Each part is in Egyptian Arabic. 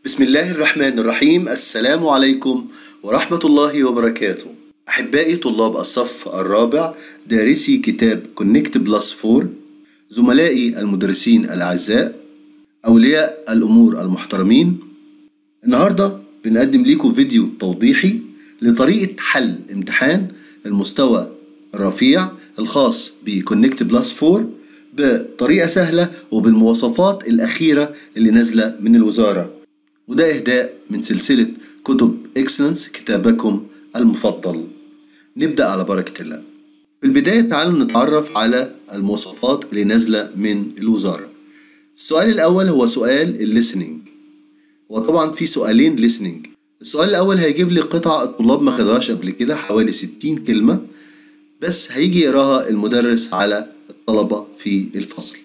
بسم الله الرحمن الرحيم السلام عليكم ورحمة الله وبركاته أحبائي طلاب الصف الرابع دارسي كتاب كونكت بلس 4 زملائي المدرسين الأعزاء أولياء الأمور المحترمين النهاردة بنقدم لكم فيديو توضيحي لطريقة حل امتحان المستوى الرفيع الخاص بكونكت بلس 4 بطريقة سهلة وبالمواصفات الأخيرة اللي نازلة من الوزارة وده إهداء من سلسلة كتب إكسلنس كتابكم المفضل نبدأ على بركة الله في البداية تعالوا نتعرف على المواصفات اللي نازلة من الوزارة السؤال الأول هو سؤال الليسننج وطبعا في سؤالين ليسننج السؤال الأول هيجيب لي قطعة الطلاب ما خدوهاش قبل كده حوالي 60 كلمة بس هيجي يقراها المدرس على الطلبة في الفصل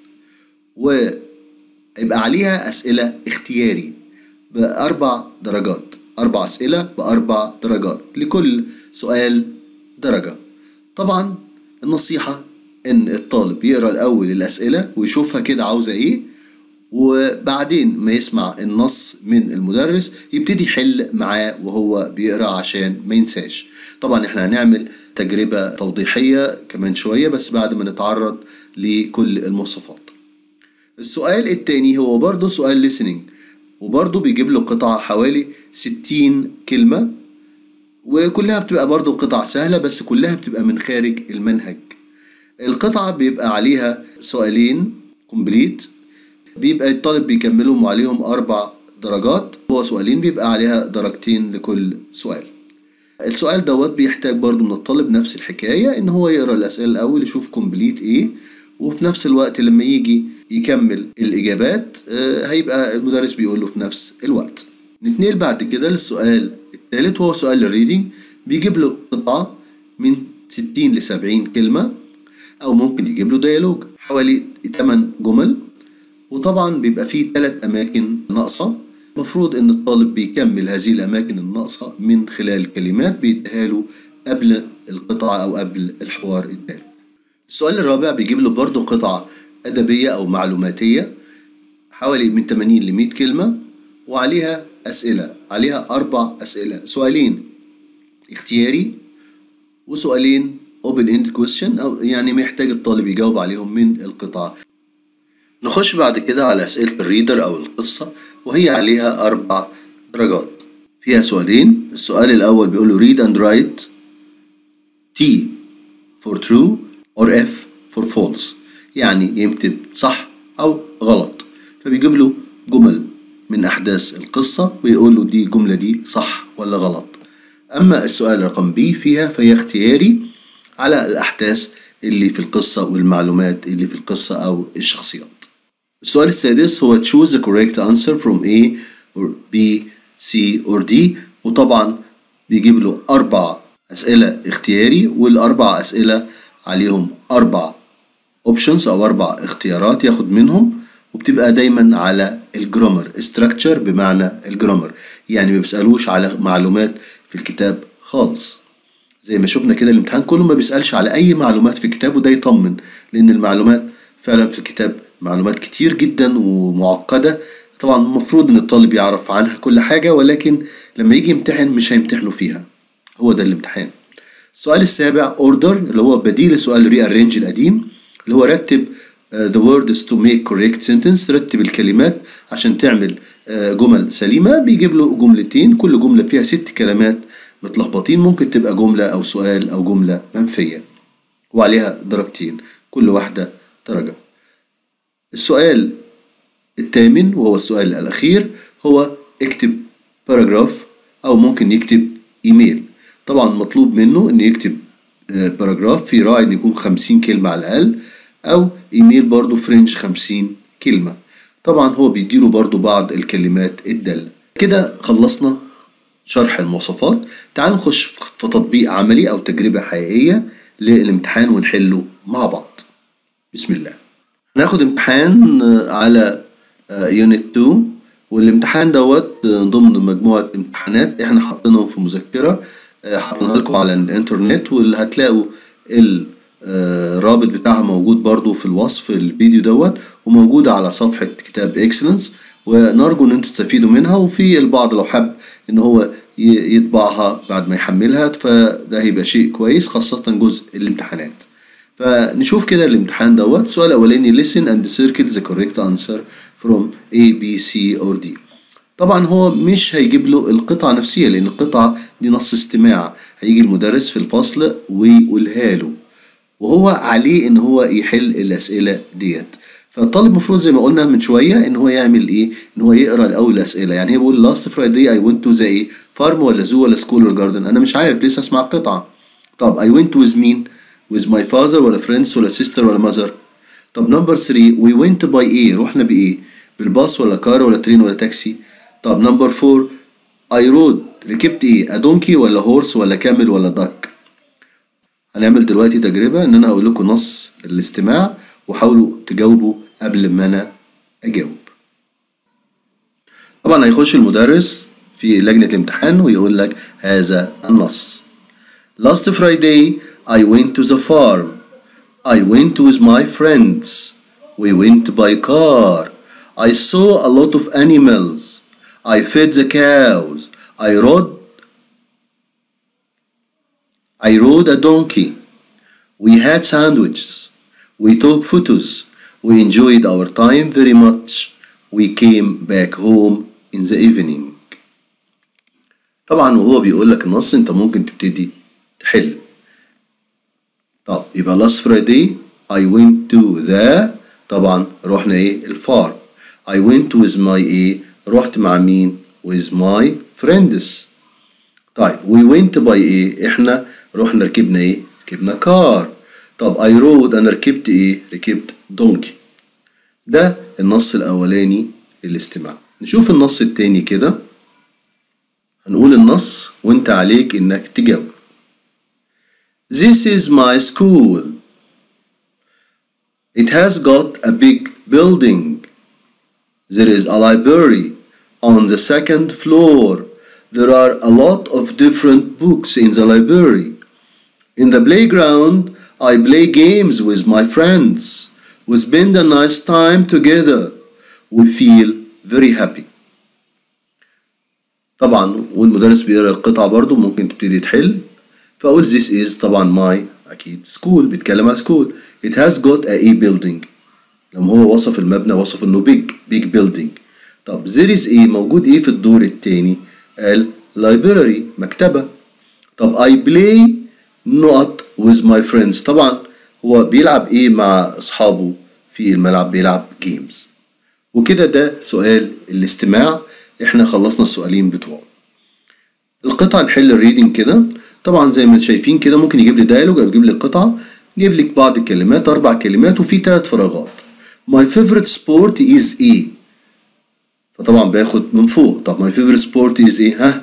ويبقى عليها أسئلة اختياري بأربع درجات أربع أسئلة بأربع درجات لكل سؤال درجة طبعا النصيحة إن الطالب يقرأ الأول الأسئلة ويشوفها كده عاوزة إيه وبعدين ما يسمع النص من المدرس يبتدي يحل معاه وهو بيقرأ عشان ما ينساش طبعا احنا هنعمل تجربة توضيحية كمان شوية بس بعد ما نتعرض لكل المواصفات السؤال التاني هو برضه سؤال listening وبرضه بيجيب له قطعة حوالي 60 كلمة وكلها بتبقى برضه قطع سهلة بس كلها بتبقى من خارج المنهج القطعة بيبقى عليها سؤالين كومبليت بيبقى الطالب بيكملهم وعليهم أربع درجات هو سؤالين بيبقى عليها درجتين لكل سؤال السؤال دوت بيحتاج برضو من الطالب نفس الحكاية إن هو يقرأ الأسئلة الأول يشوف كومبليت إيه وفي نفس الوقت لما يجي يكمل الإجابات آه، هيبقى المدرس بيقول له في نفس الوقت نتنقل بعد كده للسؤال الثالث وهو سؤال الريدنج بيجيب له قطعة من 60 ل 70 كلمة أو ممكن يجيب له ديالوج حوالي 8 جمل وطبعا بيبقى فيه ثلاث أماكن ناقصة المفروض إن الطالب بيكمل هذه الأماكن الناقصة من خلال كلمات بيديها له قبل القطعة أو قبل الحوار التالي السؤال الرابع بيجيب له برضه قطعة أدبية أو معلوماتية حوالي من 80 ل 100 كلمة وعليها أسئلة عليها أربع أسئلة سؤالين اختياري وسؤالين open ended question أو يعني محتاج الطالب يجاوب عليهم من القطعة نخش بعد كده على أسئلة الريدر أو القصة وهي عليها أربع درجات فيها سؤالين السؤال الأول بيقول له read and write T for true or F for false يعني يكتب صح أو غلط فبيجيب له جمل من أحداث القصة ويقول له دي الجملة دي صح ولا غلط أما السؤال رقم بي فيها فهي اختياري على الأحداث اللي في القصة والمعلومات اللي في القصة أو الشخصيات السؤال السادس هو choose the correct answer from A or B C or D وطبعا بيجيب له أربع أسئلة اختياري والأربع أسئلة عليهم أربع options أو أربع اختيارات ياخد منهم وبتبقى دايما على الجرامر structure بمعنى الجرامر يعني ما بيسألوش على معلومات في الكتاب خالص زي ما شفنا كده الامتحان كله ما بيسألش على أي معلومات في الكتاب وده يطمن لأن المعلومات فعلا في الكتاب معلومات كتير جدا ومعقدة طبعا المفروض إن الطالب يعرف عنها كل حاجة ولكن لما يجي يمتحن مش هيمتحنوا فيها هو ده الامتحان السؤال السابع order اللي هو بديل لسؤال rearrange القديم اللي هو رتب uh, the words to make correct sentence رتب الكلمات عشان تعمل uh, جمل سليمة بيجيب له جملتين كل جملة فيها ست كلمات متلخبطين ممكن تبقى جملة أو سؤال أو جملة منفية وعليها درجتين كل واحدة درجة السؤال الثامن وهو السؤال الأخير هو اكتب باراجراف أو ممكن يكتب إيميل طبعا مطلوب منه إنه يكتب آه، باراجراف في راعي إن يكون خمسين كلمة على الأقل أو إيميل برضو فرنش خمسين كلمة طبعا هو بيديله برضو بعض الكلمات الدالة كده خلصنا شرح المواصفات تعالوا نخش في تطبيق عملي أو تجربة حقيقية للامتحان ونحله مع بعض بسم الله هناخد امتحان على يونت 2 والامتحان دوت ضمن مجموعة امتحانات احنا حاطينهم في مذكرة حاطينها لكم على الانترنت واللي هتلاقوا الرابط بتاعها موجود برضو في الوصف الفيديو دوت وموجودة على صفحة كتاب اكسلنس ونرجو ان انتوا تستفيدوا منها وفي البعض لو حب ان هو ي- يطبعها بعد ما يحملها فده هيبقى شيء كويس خاصة جزء الامتحانات فنشوف كده الامتحان دوت السؤال الاولاني listen and circle the correct answer from A B C or D طبعا هو مش هيجيب له القطعة نفسها لأن القطعة دي نص استماع هيجي المدرس في الفصل ويقولها له وهو عليه إن هو يحل الأسئلة ديت فالطالب المفروض زي ما قلنا من شوية إن هو يعمل إيه؟ إن هو يقرأ الأول الأسئلة يعني هي بيقول last Friday I went to the إيه؟ فارم ولا زو ولا سكول ولا جاردن أنا مش عارف لسه أسمع القطعة طب I went with مين؟ with my father ولا friends ولا sister ولا mother طب نمبر 3 we went by ايه رحنا بايه بالباص ولا كار ولا ترين ولا تاكسي طب نمبر 4 I rode ركبت ايه ادونكي ولا هورس ولا كامل ولا داك هنعمل دلوقتي تجربة ان انا اقول لكم نص الاستماع وحاولوا تجاوبوا قبل ما انا اجاوب طبعا هيخش المدرس في لجنة الامتحان ويقول لك هذا النص Last Friday I went to the farm I went with my friends. We went by car. I saw a lot of animals. I fed the cows. I rode I rode a donkey. We had sandwiches. We took photos. We enjoyed our time very much. We came back home in the evening. طبعا وهو بيقول لك النص انت ممكن تبتدي تحل طب يبقى last Friday I went to the طبعا رحنا ايه الفارم I went with my ايه رحت مع مين with my friends طيب we went by ايه احنا رحنا ركبنا ايه ركبنا كار طب I rode انا ركبت ايه ركبت دونكي ده النص الاولاني للاستماع نشوف النص التاني كده هنقول النص وانت عليك انك تجاوب This is my school. It has got a big building. There is a library on the second floor. There are a lot of different books in the library. In the playground, I play games with my friends. We spend a nice time together. We feel very happy. طبعا والمدرس بيقرا القطعة برضو ممكن تبتدي تحل فأقول this is طبعا my أكيد school بيتكلم عن school it has got a a building لما هو وصف المبنى وصف إنه big big building طب there is a موجود إيه في الدور التاني قال library مكتبة طب I play not with my friends طبعا هو بيلعب إيه مع أصحابه في الملعب بيلعب games وكده ده سؤال الاستماع احنا خلصنا السؤالين بتوعه القطعة نحل الريدنج كده طبعا زي ما شايفين كده ممكن يجيب لي دايلوج او يجيب لي قطعة يجيب لك بعض الكلمات اربع كلمات وفي ثلاث فراغات My favorite sport is ايه فطبعا باخد من فوق طب my favorite sport is ايه ها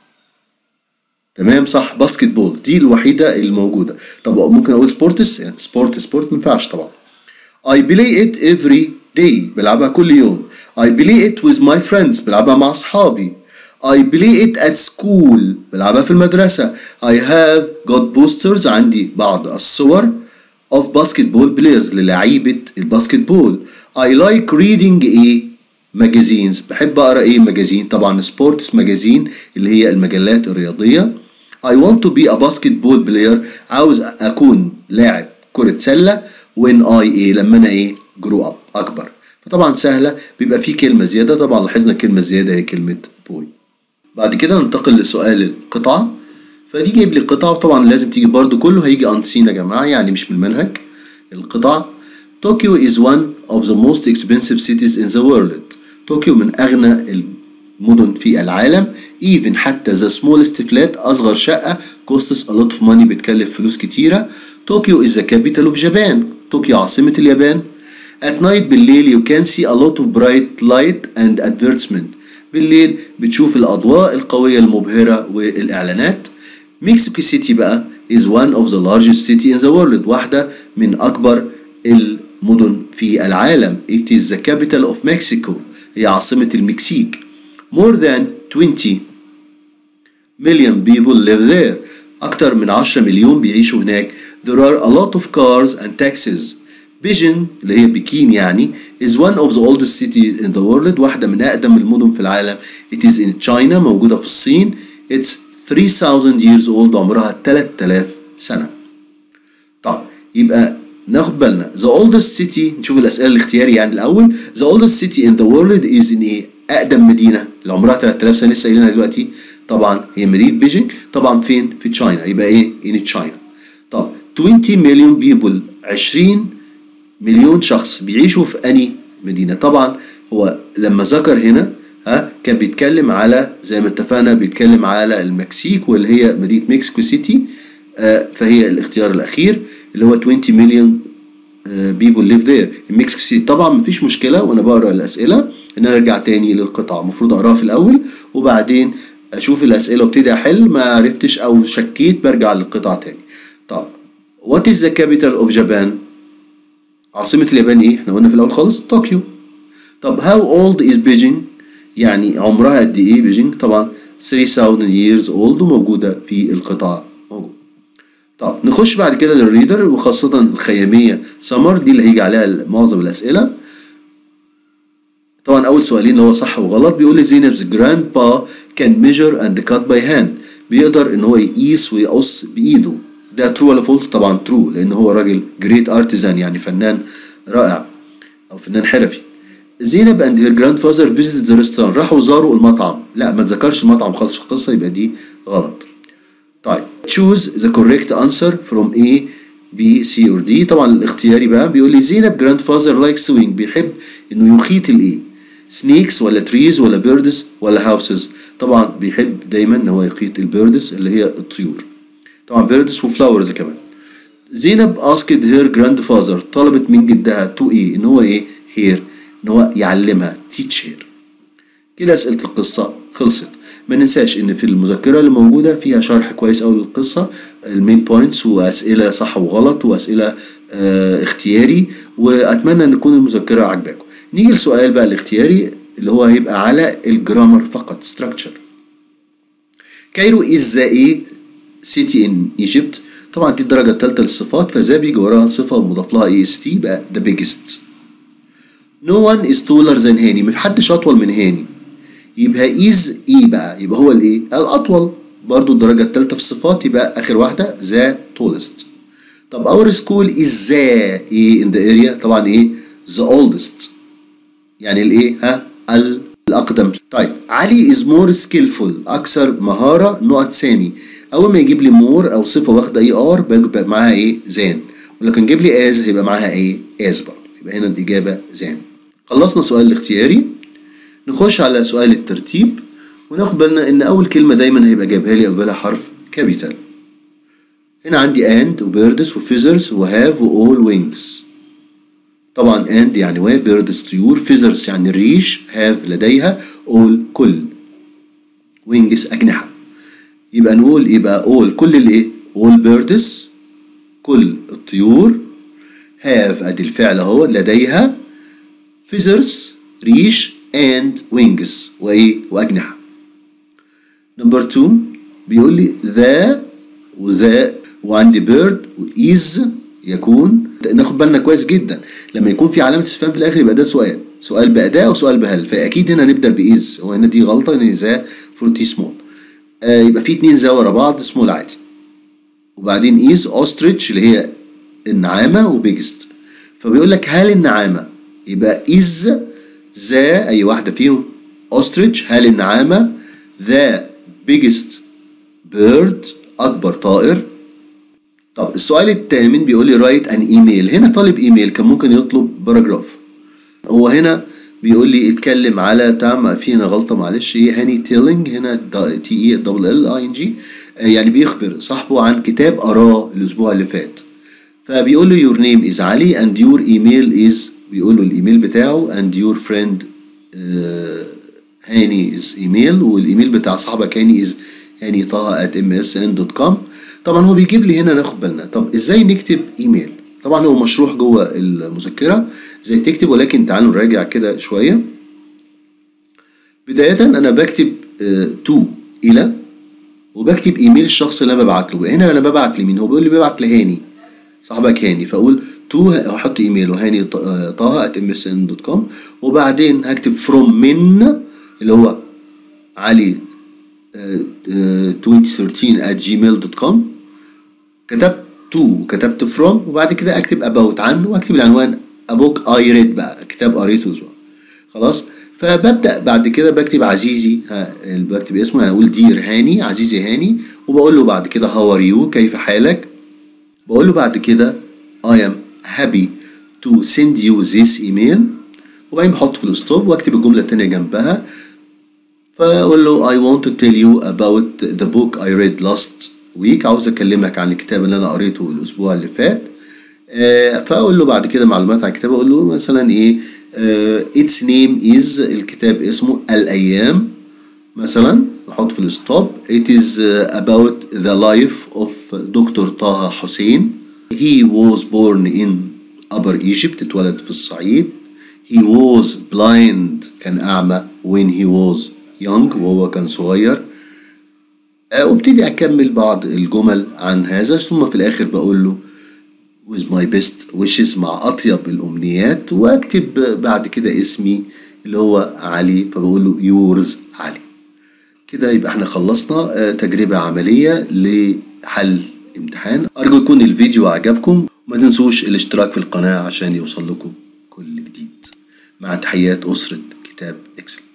تمام صح باسكت بول دي الوحيدة الموجودة طب ممكن اقول سبورتس يعني سبورت سبورت مينفعش طبعا I play it every day بلعبها كل يوم I play it with my friends بلعبها مع أصحابي I play it at school بلعبها في المدرسة I have got posters عندي بعض الصور of basketball players للعيبة الباسكت بول I like reading ايه ماجازينز بحب اقرا ايه ماجازين طبعا سبورتس ماجازين اللي هي المجلات الرياضية I want to be a basketball player عاوز اكون لاعب كرة سلة when I ايه لما انا ايه grow up اكبر فطبعا سهلة بيبقى في كلمة زيادة طبعا لاحظنا كلمة زيادة هي كلمة بوي بعد كده ننتقل لسؤال القطعة فدي جايب لي قطعة وطبعا لازم تيجي برضو كله هيجي انسين يا جماعة يعني مش من المنهج القطعة طوكيو is one of the most expensive cities in the world طوكيو من أغنى المدن في العالم even حتى the smallest flat أصغر شقة costs a lot of money بتكلف فلوس كتيرة طوكيو is the capital of Japan طوكيو عاصمة اليابان At night بالليل you can see a lot of bright light and advertisement بالليل بتشوف الأضواء القوية المبهرة والإعلانات مكسيكو سيتي بقى is one of the largest city in the world واحدة من أكبر المدن في العالم It is the capital of Mexico هي عاصمة المكسيك More than 20 million people live there أكتر من 10 مليون بيعيشوا هناك There are a lot of cars and taxis بيجن اللي هي بكين يعني is one of the oldest cities in the world واحدة من أقدم المدن في العالم it is in China موجودة في الصين it's 3000 years old عمرها 3000 سنة طب يبقى ناخد بالنا the oldest city نشوف الأسئلة الاختياري يعني الأول the oldest city in the world is in إيه أقدم مدينة اللي عمرها 3000 سنة لسه قايلينها دلوقتي طبعا هي مدينة بيجينج طبعا فين في تشاينا يبقى إيه in China طب 20 مليون بيبل 20 مليون شخص بيعيشوا في أني مدينة طبعا هو لما ذكر هنا ها كان بيتكلم على زي ما اتفقنا بيتكلم على المكسيك واللي هي مدينة مكسيكو سيتي آه فهي الاختيار الأخير اللي هو 20 مليون بيبول ليف ذير مكسيكو سيتي طبعا مفيش مشكلة وأنا بقرا الأسئلة إن أنا أرجع تاني للقطعة المفروض أقراها في الأول وبعدين أشوف الأسئلة وابتدي أحل ما عرفتش أو شكيت برجع للقطعة تاني طب What is the capital of Japan؟ عاصمة اليابان ايه؟ احنا قلنا في الأول خالص طوكيو. طب how old is Beijing؟ يعني عمرها قد ايه بيجينج؟ طبعا 3000 years old وموجودة في القطعة موجودة. طب نخش بعد كده للريدر وخاصة الخيامية سمر دي اللي هيجي عليها معظم الأسئلة. طبعا أول سؤالين اللي هو صح وغلط بيقول لي زينب's grandpa can measure and cut by hand بيقدر إن هو يقيس ويقص بإيده. ده ترو ولا فولس طبعا ترو لان هو راجل جريت ارتيزان يعني فنان رائع او فنان حرفي زينب اند هير جراند فازر فيزيت ذا ريستورانت راحوا زاروا المطعم لا ما تذكرش المطعم خالص في القصه يبقى دي غلط طيب choose the correct answer from A B C or D طبعا الاختياري بقى بيقول لي زينب جراند فازر لايك سوينج بيحب انه يخيط الايه سنيكس ولا تريز ولا بيردز ولا هاوسز طبعا بيحب دايما ان هو يخيط البيردز اللي هي الطيور طبعا بيردز وفلاورز كمان زينب اسكد هير جراند فازر طلبت من جدها تو ايه ان هو ايه هير ان هو يعلمها تيتش هير كده اسئله القصه خلصت ما ننساش ان في المذكره اللي موجوده فيها شرح كويس قوي للقصه المين بوينتس واسئله صح وغلط واسئله اه اختياري واتمنى ان تكون المذكره عجباكم نيجي للسؤال بقى الاختياري اللي هو هيبقى على الجرامر فقط structure كايرو is the ايه سيتي ان ايجيبت طبعا دي الدرجه الثالثه للصفات فذا بيجي وراها صفه مضاف لها اي اس تي يبقى ذا بيجست نو one is taller than هاني محدش اطول من هاني يبقى از اي بقى يبقى هو الايه الاطول برضو الدرجه الثالثه في الصفات يبقى اخر واحده ذا tallest طب اور سكول از ذا ايه ان ذا اريا طبعا ايه ذا oldest يعني الايه ها الاقدم طيب علي از مور سكيلفول اكثر مهاره نقط سامي اول ما يجيب لي مور او صفه واخده اي ار بيبقى معاها ايه زان ولكن جيب لي از هيبقى معاها ايه از برضه يبقى هنا الاجابه زان خلصنا سؤال الاختياري نخش على سؤال الترتيب وناخد بالنا ان اول كلمه دايما هيبقى جايبها لي اولها حرف كابيتال هنا عندي اند وبيردز وفيزرز وهاف واول وينجز طبعا اند يعني و بيردز طيور فيزرز يعني الريش هاف لديها اول كل وينجز اجنحه يبقى نقول يبقى all كل الايه all birds كل الطيور have ادي الفعل اهو لديها feathers ريش and wings وايه واجنحه نمبر 2 بيقول لي ذا وذا وعندي بيرد وإز يكون ناخد بالنا كويس جدا لما يكون في علامة استفهام في الآخر يبقى ده سؤال سؤال بأداة وسؤال بهل فأكيد هنا نبدأ بإز هو هنا دي غلطة إن ذا فروتي سمول آه يبقى في اتنين ذا ورا بعض سمول عادي وبعدين إز أوستريتش اللي هي النعامة وبيجست فبيقول لك هل النعامة يبقى إز ذا أي واحدة فيهم أوستريتش هل النعامة ذا biggest bird أكبر طائر طب السؤال الثامن بيقول لي رايت ان ايميل هنا طالب ايميل كان ممكن يطلب باراجراف هو هنا بيقول لي اتكلم على تمام في هنا غلطه معلش هي هاني تيلينج هنا تي اي دبل ال اي ان جي يعني بيخبر صاحبه عن كتاب قراه الاسبوع اللي فات فبيقول له يور نيم از علي اند يور ايميل از بيقول له الايميل بتاعه اند يور فريند هاني از ايميل والايميل بتاع صاحبك هاني از هاني طه ات ام اس ان دوت كوم طبعا هو بيجيب لي هنا ناخد بالنا طب ازاي نكتب ايميل طبعا هو مشروح جوه المذكره ازاي تكتب ولكن تعالوا نراجع كده شويه بدايه انا بكتب تو الى وبكتب ايميل الشخص اللي انا ببعت له هنا انا ببعت لمين هو بيقول لي ببعت لهاني صاحبك هاني فاقول تو هحط ايميله هاني طه at msn.com وبعدين هكتب from من اللي هو علي آه، آه، 2013 at gmail.com كتبت تو كتبت فروم وبعد كده اكتب اباوت عنه واكتب العنوان ابوك اي ريد بقى كتاب قريته اسبوع خلاص فببدا بعد كده بكتب عزيزي ها بكتب اسمه يعني اقول دير هاني عزيزي هاني وبقول له بعد كده هاو ار يو كيف حالك بقول له بعد كده I am happy to send you this email وبعدين بحط في الاسطوب واكتب الجمله التانيه جنبها فاقول له I want to tell you about the book I read last week عاوز اكلمك عن الكتاب اللي انا قريته الاسبوع اللي فات آه، فاقول له بعد كده معلومات عن الكتاب اقول له مثلا ايه آه، its name is الكتاب اسمه الايام مثلا نحط في الستوب it is uh, about the life of دكتور طه حسين he was born in upper Egypt اتولد في الصعيد he was blind كان أعمى when he was young وهو كان صغير آه، وابتدي أكمل بعض الجمل عن هذا ثم في الآخر بقول له with my best wishes مع أطيب الأمنيات وأكتب بعد كده اسمي اللي هو علي فبقول له yours علي كده يبقى احنا خلصنا آه، تجربة عملية لحل امتحان أرجو يكون الفيديو عجبكم وما تنسوش الاشتراك في القناة عشان يوصل لكم كل جديد مع تحيات أسرة كتاب إكسل